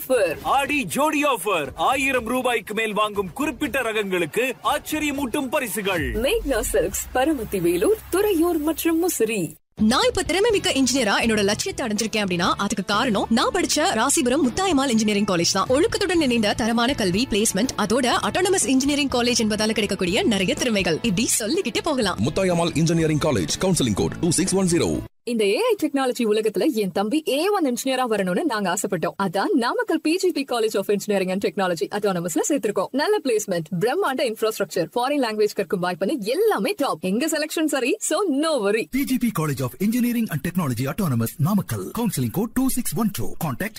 Offer ஆடி ஜோடி offer ஆயிரம் ரூபாய்க்கு மேல் வாங்கும் குறிப்பிட்ட ரகங்களுக்கு ஆச்சரியமூட்டும் பரிசுகள் மேக்னா சில்க்ஸ் பரமத்தி வேலூர் துறையூர் மற்றும் முசிறி நான் இப்ப திறமை மிக்க இன்ஜினியரா என்னோட லட்சியத்தை அடைஞ்சிருக்கேன் அப்படின்னா அதுக்கு காரணம் நான் படிச்ச ராசிபுரம் முத்தாயமால் இன்ஜினியரிங் காலேஜ் தான் ஒழுக்கத்துடன் இணைந்த தரமான கல்வி பிளேஸ்மெண்ட் அதோட அட்டானமஸ் இன்ஜினியரிங் காலேஜ் என்பதால கிடைக்கக்கூடிய நிறைய திறமைகள் இப்படி சொல்லிக்கிட்டே போகலாம் Muthayammal engineering college counselling code two six one zero இந்த ஏஐ டெக்னாலஜி உலகத்துல என் தம்பி ஏ ஒன் இன்ஜினியரா வரணும்னு நாங்க ஆசைப்பட்டோம் அதான் Namakkal PGP college of engineering and technology அட்டானமஸ்ல சேர்த்திருக்கோம் நல்ல பிளேஸ்மெண்ட் பிரம்மாண்ட இன்ஃப்ராஸ்ட்ரக்சர் ஃபாரின் லாங்குவேஜ் கற்கும் வாய்ப்புன்னு எல்லாமே டாப் எங்க செலக்ஷன் சரி so no worry PGP College of Engineering and Technology Autonomous Namakkal. Counseling code 2612. Contact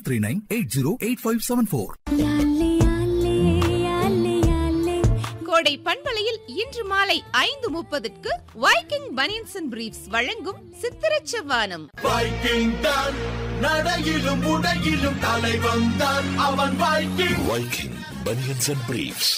8939-8085744. கோடை பண்பலையில் இன்று மாலை ஐந்து முப்பதுக்கு வைக்கிங் பனியன்ஸ் அண்ட் பிரீஃப்ஸ் வழங்கும் சித்திரச் செவ்வானம் வைக்கிங் தான் நடையிலும் உடையிலும் தலைவன் தான் அவன் Viking Viking banians and briefs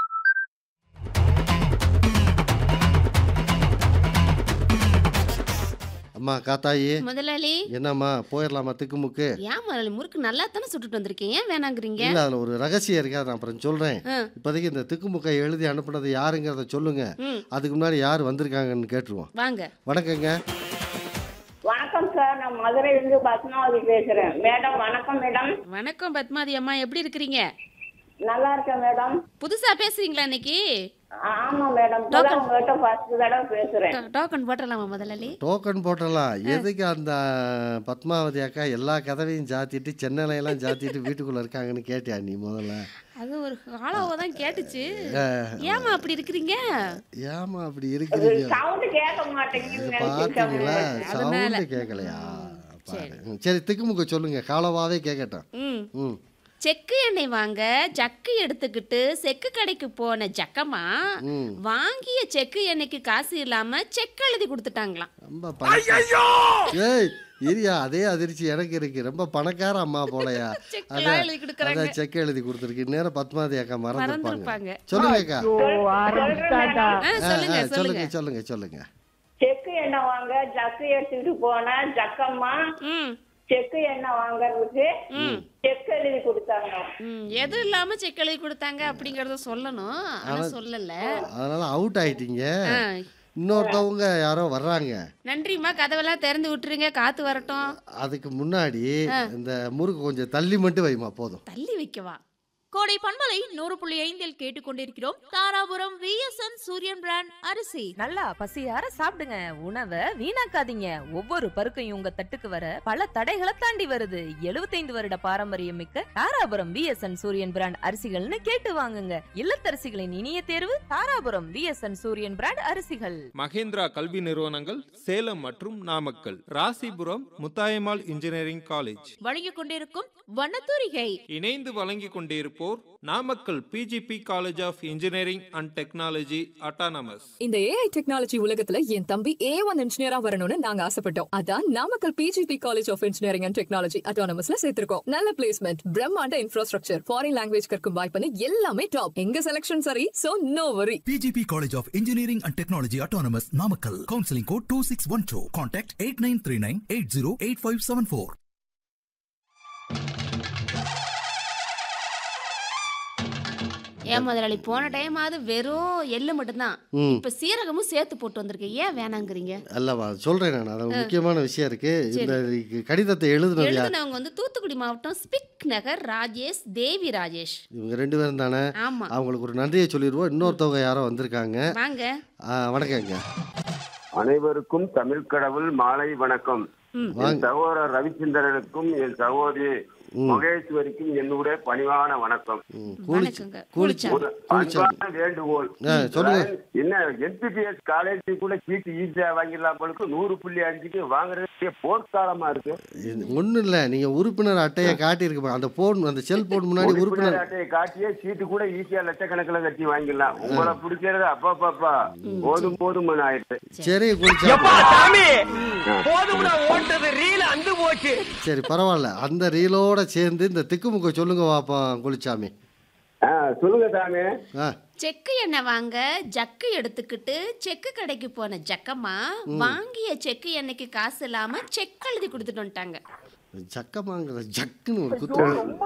அம்மா காத்தாயி முதலாளி என்னம்மா போயிடலாமா திக்குமுக்கு ஏன் முதலாளி முறுக்கு நல்லா தானே சுட்டுட்டு வந்திருக்கீங்க ஏன் வேணாங்கிறீங்க இல்ல அதுல ஒரு ரகசியம் இருக்கு அதை நான் அப்புறம் சொல்றேன் ஆ. இப்போதைக்கு இந்த திக்குமுக்கை எழுதி அனுப்புனது யாருங்கிறத சொல்லுங்க ம். அதுக்கு முன்னாடி யார் வந்திருக்காங்கன்னு கேட்டுருவோம் வாங்க வணக்கங்க வணக்கம் சார் நான் மதுரையிலிருந்து பத்மாவதி பேசுறேன் மேடம் வணக்கம் மேடம் வணக்கம் பத்மாதி அம்மா எப்படி இருக்கிறீங்க நல்லா இருக்கேன் மேடம் புதுசா பேசுறீங்களா இன்னைக்கு ஆமா மேடம் இப்பதான் உங்ககிட்ட ஃபர்ஸ்ட் தடவை பேசுறேன் டோ- டோக்கன் போட்டலாமா முதலாளி டோக்கன் போட்டலாம் எதுக்கு அந்த பத்மாவதி அக்கா எல்லா கதவையும் சாத்திட்டு சென்னையில எல்லாம் சாத்திட்டு வீட்டுக்குள்ள இருக்காங்கன்னு கேட்டியா நீ முதல்ல அது ஒரு காலாவ தான் கேட்டுச்சு ஏமா அப்படி இருக்கிறீங்க ஏமா அப்படி இருக்கிறீங்க சவுண்ட் கேட்க மாட்டேங்குதுன்னு பாத்தீங்களா நினைச்சிட்டேன் அதனால. சவுண்டு கேட்கலையா பாரு. ம், சரி திக்குமுக்க சொல்லுங்க காலவாவே கேட்கட்டும் ம் ம் செக்கு எண்ணெய் வாங்க ஜக்கு எடுத்துக்கிட்டு செக்கு கடைக்கு போன ஜக்கம்மா ம். வாங்கிய செக்கு எண்ணெய்க்கு காசு இல்லாம செக் எழுதி கொடுத்துட்டாங்களாம் ரொம்ப பணக்கார ஏய் இரியா அதே அதிர்ச்சி எனக்கு இருக்கு ரொம்ப பணக்கார அம்மா போலயா செக்கெல்லாம் எழுதி கொடுக்குறாங்க. அதான் செக் எழுதி கொடுத்துருக்கு நேரம் பத்மாவதி அக்கா மறந்துருப்பாங்க மறந்துருப்பாங்க. சொல்லுங்க அக்கா ஆ, ஆ, சொல்லுங்க ஆ, சொல்லுங்க சொல்லுங்க சொல்லுங்க சொல்லுங்க செக்கு எண்ணெய் வாங்க ஜக்கு எடுத்துக்கிட்டு போன ஜக்கம்மா ம் செக்கு எண்ணெய் வாங்குறதுக்கு செக் எழுதி கொடுத்தாங்க ம், எது இல்லாம செக் எழுதி கொடுத்தாங்க அப்படிங்கறத சொல்லணும் ஆனா சொல்லல அதனால அவுட் ஆயிட்டீங்க ஆ, இன்னொருத்தவங்க யாரோ வர்றாங்க நன்றிம்மா கதவெல்லாம் திறந்து விட்டுருங்க காத்து வரட்டும் அதுக்கு முன்னாடி இந்த முறுக்கு கொஞ்சம் தள்ளி மட்டும் வைமா போதும் தள்ளி வைக்கவா கோடை பண்பலை நூறு புள்ளி ஐந்தில் கேட்டுக்கொண்டிருக்கிறோம் தாராபுரம் விஎஸ்என் சூரியன் பிராண்ட் அரிசி நல்லா பசியார சாப்பிடுங்க உணவை வீணாக்காதீங்க ஒவ்வொரு பருக்கையும் உங்க தட்டுக்கு வர பல தடைகளை தாண்டி வருது 75 வருட பாரம்பரியம் மிக்க தாராபுரம் விஎஸ்என் சூரியன் பிராண்ட் அரிசிகள்னு கேட்டு வாங்குங்க இல்லத்தரசிகளின் இனிய தேர்வு தாராபுரம் விஎஸ்என் சூரியன் பிராண்ட் அரிசிகள் மகேந்திரா கல்வி நிறுவனங்கள் சேலம் மற்றும் நாமக்கல் ராசிபுரம் முத்தாயம்மாள் இன்ஜினியரிங் காலேஜ் வழங்கிக் கொண்டிருக்கும் வண்ணத்தூரிகை இணைந்து வழங்கிக் கொண்டிருப்போர் Namakkal PGP college of engineering and technology autonomous இந்த ஏஐ டெக்னாலஜி உலகத்துல என் தம்பி ஏ ஒன் இன்ஜினியரா வரணும்னு நாங்க ஆசைப்பட்டோம் அதான் Namakkal PGP college of engineering and technology அட்டானமஸ்ல சேர்த்திருக்கோம் நல்ல பிளேஸ்மெண்ட் பிரம்மாண்ட இன்ஃப்ராஸ்ட்ரக்சர் ஃபாரின் லாங்குவேஜ் கற்கும் வாய்ப்புன்னு எல்லாமே டாப் எங்க செலக்ஷன் சரி so no worry PGP College of Engineering and Technology Autonomous Namakkal. Counseling code 2612. Contact 8939-8085744. ஏன் முதலாளி போன டைம் ஆகுது வெறும் எள்ளு மட்டும்தான் ம். இப்ப சீரகமும் சேர்த்து போட்டு வந்திருக்கேன் ஏன் வேணாங்கிறீங்க அல்லவா சொல்றேன் நான் அது ஒரு முக்கியமான விஷயம் இருக்கு இந்த கடிதத்தை எழுதுனது யார் எழுதினவங்க வந்து தூத்துக்குடி மாவட்டம் ஸ்பிக் நகர் ராஜேஷ் தேவி ராஜேஷ் இவங்க ரெண்டு பேரும் தானே ஆமா அவங்களுக்கு ஒரு நன்றியை சொல்லிடுவோம் இன்னொருத்தவங்க யாரோ வந்திருக்காங்க வாங்க ஆ, வணக்கங்க அனைவருக்கும் தமிழ் கடவுள் மாலை வணக்கம் ம். என் சகோதரர் ரவிச்சந்திரனுக்கும் என் சகோதரி மகேஸ்வரிக்கும் என்னுடைய பணிவான வணக்கம் ம், கூலிச்சு வணக்கங்க. கூலிச்சு ஒரு கூலிச்சு அன்பான வேண்டுகோள் ஆ, சொல்லுங்க. என்ன என்பிபிஎஸ் காலேஜ் கூட சீட்டு ஈஸியா வாங்கிடலாம் போலுக்கு நூறு புள்ளி அஞ்சுக்கு வாங்குறது போர்க்காலமா இருக்கு ஒன்றும் இல்லை நீங்கள் உறுப்பினர் அட்டையை காட்டியிருக்க அந்த போன் அந்த செல்போன் முன்னாடி உறுப்பினர் உறுப்பினர் அட்டையை காட்டியே சீட்டு கூட ஈஸியா லட்சக்கணக்கில் கட்டி வாங்கிடலாம் உங்களை பிடிக்கிறது அப்பா பாப்பா போதும் போதும் ஆயிடுச்சு சரி குளிச்சா போதும்டா ஓட்டது ரீல் அந்து போச்சு சரி பரவாயில்ல அந்த ரீலோட சேர்ந்து இந்த திக்குமுக்க சொல்லுங்க வாப்பா குளிச்சாமி ஆ, சொல்லுங்க தானே ஆ செக்கு எண்ணெய் வாங்க ஜக்கு எடுத்துக்கிட்டு செக்கு கடைக்கு போன ஜக்கம்மா வாங்கிய செக்கு எண்ணெய்க்கு காசு இல்லாம செக் எழுதி கொடுத்துட்டு வந்துட்டாங்க சக்கமாங்கிற ஜக்குன்னு ஒரு குத்து